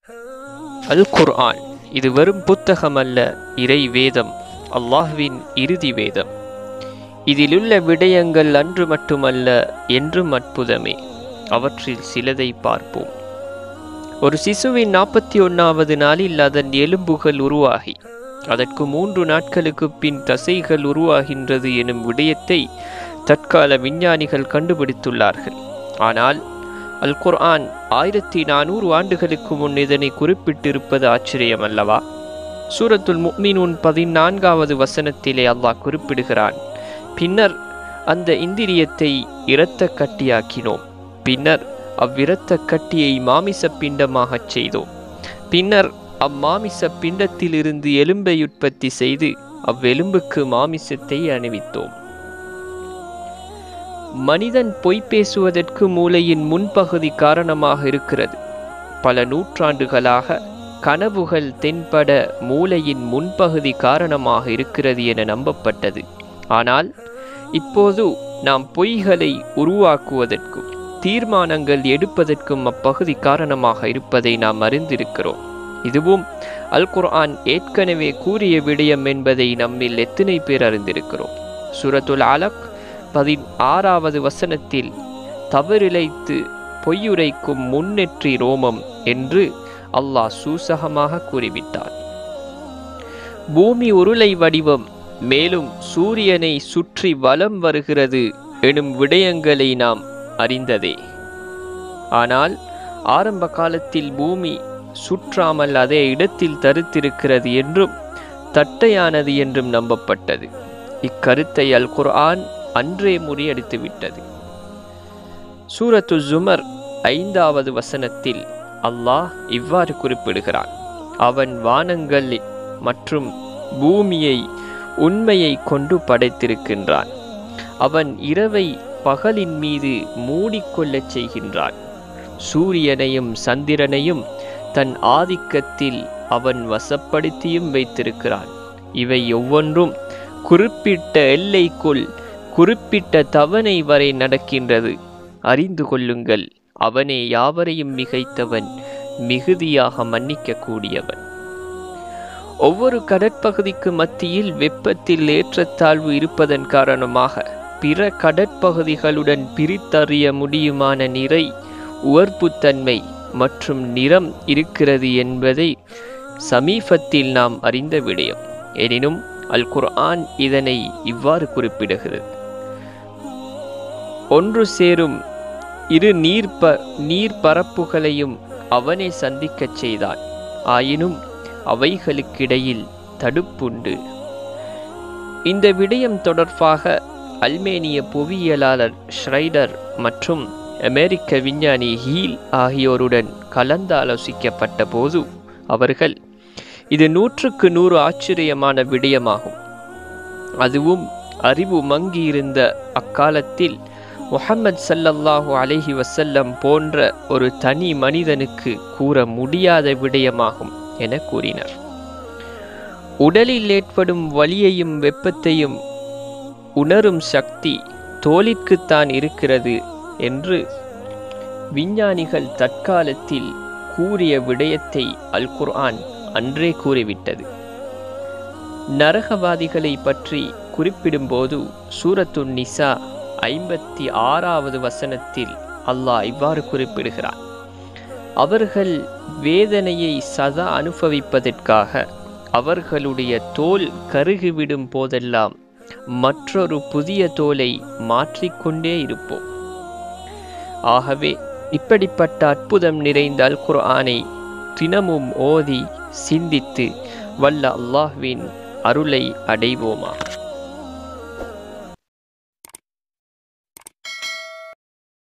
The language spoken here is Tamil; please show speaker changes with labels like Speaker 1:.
Speaker 1: அல் குர்ஆன் இது வெறும் புத்தகம் அல்ல இறை வேதம் அல்லாஹ்வின் இறுதி வேதம் இதிலுள்ள விடயங்கள் அன்று மட்டுமல்ல என்றும் அற்புதமே அவற்றில் சிலதை பார்ப்போம் ஒரு சிசுவின் நாற்பத்தி ஒன்றாவது நாளில் அதன் எலும்புகள் உருவாகி அதற்கு மூன்று நாட்களுக்கு பின் தசைகள் உருவாகின்றது எனும் விடயத்தை தற்கால விஞ்ஞானிகள் கண்டுபிடித்துள்ளார்கள் ஆனால் அல் குர்ஆன் ஆயிரத்தி நானூறு ஆண்டுகளுக்கு முன் இதனை குறிப்பிட்டிருப்பது ஆச்சரியம் அல்லவா சூரத்துல் முக்மினூன் பதினான்காவது வசனத்திலே அல்லாஹ் குறிப்பிடுகிறான் பின்னர் அந்த இந்திரியத்தை இரத்த கட்டியாக்கினோம் பின்னர் அவ்விரத்த கட்டியை மாமிச பிண்டமாகச் செய்தோம் பின்னர் அம்மாமிச பிண்டத்திலிருந்து எலும்பை உற்பத்தி செய்து அவ்வெலும்புக்கு மாமிசத்தை அணிவித்தோம் மனிதன் பொய் பேசுவதற்கு மூளையின் முன்பகுதி காரணமாக இருக்கிறது பல நூற்றாண்டுகளாக கனவுகள் தென்பட மூளையின் முன்பகுதி காரணமாக இருக்கிறது என நம்பப்பட்டது ஆனால் இப்போது நாம் பொய்களை உருவாக்குவதற்கும் தீர்மானங்கள் எடுப்பதற்கும் அப்பகுதி காரணமாக இருப்பதை நாம் அறிந்திருக்கிறோம் இதுவும் அல் குர்ஆன் ஏற்கனவே கூறிய விடயம் என்பதை நம்மில் எத்தனை பேர் அறிந்திருக்கிறோம் சூரத்துல் அலக் பதினாறாவது வசனத்தில் தவறிழைத்து பொய்யுரைக்கும் முன்னெற்றி ரோமம் என்று அல்லாஹ் சூசகமாக கூறிவிட்டான் பூமி உருளை வடிவம் மேலும் சூரியனை சுற்றி வலம் வருகிறது எனும் விடயங்களை நாம் அறிந்ததே ஆனால் ஆரம்ப காலத்தில் பூமி சுற்றாமல் அதே இடத்தில் தருத்திருக்கிறது என்றும் தட்டையானது என்றும் நம்பப்பட்டது இக்கருத்தை அல் குர்ஆன் அன்றே முறியடித்து விட்டது சூரத்து ஜுமர் ஐந்தாவது வசனத்தில் அல்லாஹ் இவ்வாறு குறிப்பிடுகிறான் அவன் வானங்கள் மற்றும் பூமியை உண்மையை கொண்டு படைத்திருக்கின்றான் அவன் இரவை பகலின் மீது மூடிக்கொள்ளச் செய்கின்றான் சூரியனையும் சந்திரனையும் தன் ஆதிக்கத்தில் அவன் வசப்படுத்தியும் வைத்திருக்கிறான் இவை ஒவ்வொன்றும் குறிப்பிட்ட எல்லைக்குள் குறிப்பிட்ட தவணை வரை நடக்கின்றது அறிந்து கொள்ளுங்கள் அவனே யாவரையும் மிகைத்தவன் மிகுதியாக மன்னிக்க கூடியவன் ஒவ்வொரு கடற்பகுதிக்கு மத்தியில் வெப்பத்தில் ஏற்றத்தாழ்வு இருப்பதன் காரணமாக பிற கடற்பகுதிகளுடன் பிரித்தறிய முடியுமான நிறை உவர்ப்புத்தன்மை மற்றும் நிறம் இருக்கிறது என்பதை சமீபத்தில் நாம் அறிந்த விடயம் எனினும் அல் குர்ஆன் இதனை இவ்வாறு குறிப்பிடுகிறது ஒன்று சேரும் இரு நீர்ப்ப நீர்ப்பரப்புகளையும் அவனே சந்திக்கச் செய்தான் ஆயினும் அவைகளுக்கிடையில் தடுப்புண்டு இந்த விடயம் தொடர்பாக அல்மேனிய புவியியலாளர் ஷ்ரைடர் மற்றும் அமெரிக்க விஞ்ஞானி ஹீல் ஆகியோருடன் கலந்தாலோசிக்கப்பட்ட போது அவர்கள் இது நூற்றுக்கு நூறு ஆச்சரியமான விடயமாகும் அதுவும் அறிவு மங்கியிருந்த அக்காலத்தில் முஹம்மது சல்லல்லாஹு அலைஹி வசல்லம் போன்ற ஒரு தனி மனிதனுக்கு கூற முடியாத விடயமாகும் என கூறினர் உடலில் ஏற்படும் வலியையும் வெப்பத்தையும் உணரும் சக்தி தோலிற்குத்தான் இருக்கிறது என்று விஞ்ஞானிகள் தற்காலத்தில் கூறிய விடயத்தை அல் குர்ஆன் அன்றே கூறிவிட்டது நரகவாதிகளை பற்றி குறிப்பிடும்போது சூரத்து நிசா ஐம்பத்தி ஆறாவது வசனத்தில் அல்லாஹ் இவ்வாறு குறிப்பிடுகிறான் அவர்கள் வேதனையை சதா அனுபவிப்பதற்காக அவர்களுடைய தோல் கருகிவிடும் போதெல்லாம் மற்றொரு புதிய தோலை மாற்றிக்கொண்டே இருப்போம் ஆகவே இப்படிப்பட்ட அற்புதம் நிறைந்த அல் குர்ஆனை தினமும் ஓதி சிந்தித்து வல்ல அல்லாஹ்வின் அருளை அடைவோமாக